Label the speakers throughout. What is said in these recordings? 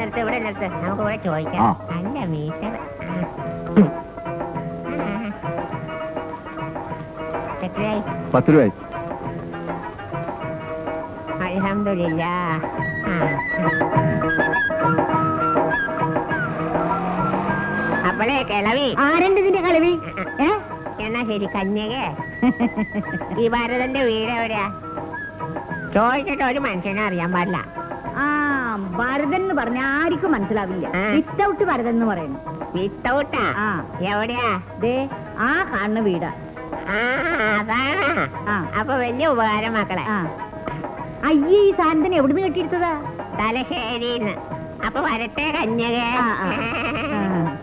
Speaker 1: നിർത്ത് ഇവിടെ നിർത്ത് നമുക്ക് ഇവിടെ ചോദിക്കാം
Speaker 2: ആ.
Speaker 1: നല്ല മീറ്റർ എത്രയായി
Speaker 2: പത്ത് രൂപയായി
Speaker 1: അലഹമില്ല അപ്പോഴേ കിളവി
Speaker 3: ആരുണ്ട് ഇതിന്റെ കളവി ഏ
Speaker 1: എന്നാ ശരി കന്യകേ ഈ ഭാരതന്റെ വീട് എവിടെയാ ചോദിച്ചിട്ട് ഒരു മനുഷ്യനെ അറിയാൻ പാടില്ല
Speaker 3: ആ ഭരതൻ എന്ന് പറഞ്ഞ ആർക്കും മനസ്സിലാവില്ല
Speaker 1: ആ.
Speaker 3: വിത്തൗട്ട് ഭരതൻ എന്ന് പറയുന്നു
Speaker 1: വിത്തൗട്ടാ
Speaker 3: ആ
Speaker 1: എവിടെയാ
Speaker 3: ദേ ആ കാണുന്ന വീടാ
Speaker 1: ആ അതാണ്
Speaker 3: ആ
Speaker 1: അപ്പൊ വലിയ ഉപകാരം മക്കളെ
Speaker 3: ആ അയ്യേ ഈ സാധനത്തിന് എവിടുന്ന് കെട്ടിയെടുത്തതാ
Speaker 1: തലശ്ശേരിന്ന് അപ്പൊ വരട്ടെ കന്യകേ
Speaker 3: ആ, ആ. ആ.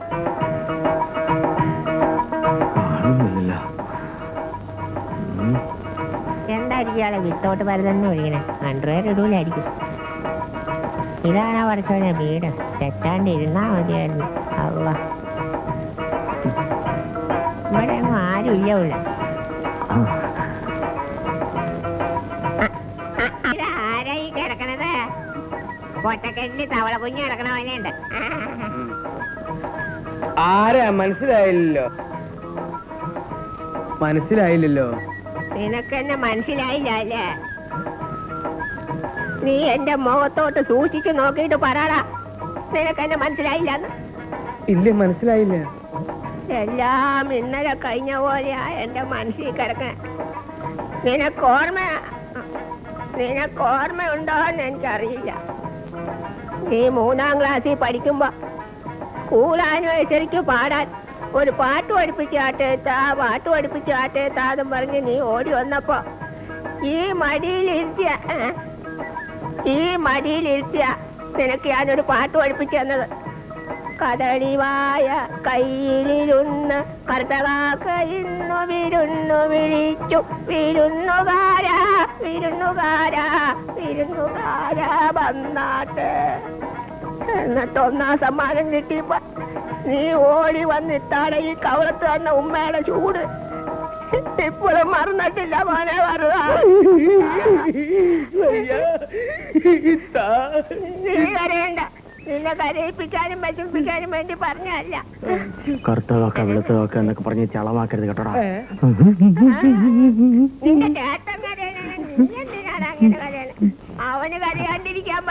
Speaker 2: കാണുന്നില്ലല്ലോ ഉം.
Speaker 1: എന്തായിരിക്കും ഇയാളെ വിത്തോട്ട് പരതെന്ന് വിളിക്കണേ അണ്ടർവെയർ ഇടൂലായിരിക്കും ഇതാണ് പഠിച്ചോനെ വീട് തെറ്റാണ്ട് ഇരുന്നാ മതിയായിരുന്നു അവ ഇവിടെ ഒന്നും ആരും ഇല്ല ഉള്ള
Speaker 2: ആ.
Speaker 1: ഇത് ആരാ ഈ കിടക്കണത് കൊട്ടക്കെട്ടിൽ തവള കുഞ്ഞ് കിടക്കണ പോലെയുണ്ട്
Speaker 4: ആരാ മനസ്സിലായില്ലല്ലോ മനസ്സിലായില്ലല്ലോ
Speaker 1: നിനക്ക് എന്നെ മനസ്സിലായില്ല അല്ലേ നീ എന്റെ മുഖത്തോട്ട് സൂക്ഷിച്ചു നോക്കിയിട്ട് പറയടാ നിനക്ക് എന്നെ മനസ്സിലായില്ലെന്ന്
Speaker 4: ഇല്ല മനസ്സിലായില്ല
Speaker 1: എല്ലാം ഇന്നലെ കഴിഞ്ഞ പോലെയാ എന്റെ മനസ്സിൽ കിടക്കണേ നിനക്ക് ഓർമ്മ നിനക്ക് ഓർമ്മയുണ്ടോ എന്ന് എനിക്കറിയില്ല നീ മൂന്നാം ക്ലാസ്സിൽ പഠിക്കുമ്പോ സ്കൂൾ ആനിവേഴ്സറിക്ക് പാടാൻ ഒരു പാട്ട് പഠിപ്പിച്ച് ആട്ടേത്താ പാട്ട് പഠിപ്പിച്ച് ആട്ടേത്താന്നും പറഞ്ഞ് നീ ഓടി വന്നപ്പോ ഈ മടിയിലിരുത്തിയ ഏ? ഈ മടിയിലിരുത്തിയ നിനക്ക് ഞാനൊരു പാട്ട് പഠിപ്പിച്ചു തന്നത് കദളിവായ കയ്യിലിരുന്ന് കർത്തവാക്ക ഇന്നു വിരുന്നു വിളിച്ചു വിരുന്നുകാരാ വിരുന്നുകാരാ വിരുന്നുകാരാ വന്നാട്ട് എന്നിട്ട് ഒന്നാം സമ്മാനം കിട്ടിയപ്പോ നീ ഓടി വന്നിട്ടാണ് ഈ കവളത്ത് തന്ന ഉമ്മയുടെ ചൂട് ഇപ്പോഴും മറന്നിട്ടില്ല മോനെ മറുതാ നീ കരയണ്ട നിന്നെ കരയിപ്പിക്കാനും വിഷമിപ്പിക്കാനും വേണ്ടി പറഞ്ഞല്ല
Speaker 2: കറുത്തതൊക്കെ വെളുത്തതൊക്കെ എന്നൊക്കെ പറഞ്ഞ് ചളമാക്കരുത് കേട്ടോടാ
Speaker 1: നിന്റെ ചേട്ടൻ കരയണ നീ എന്തിനാണ് അങ്ങനെ കരയണ അവന് കരയാണ്ടിരിക്കാൻ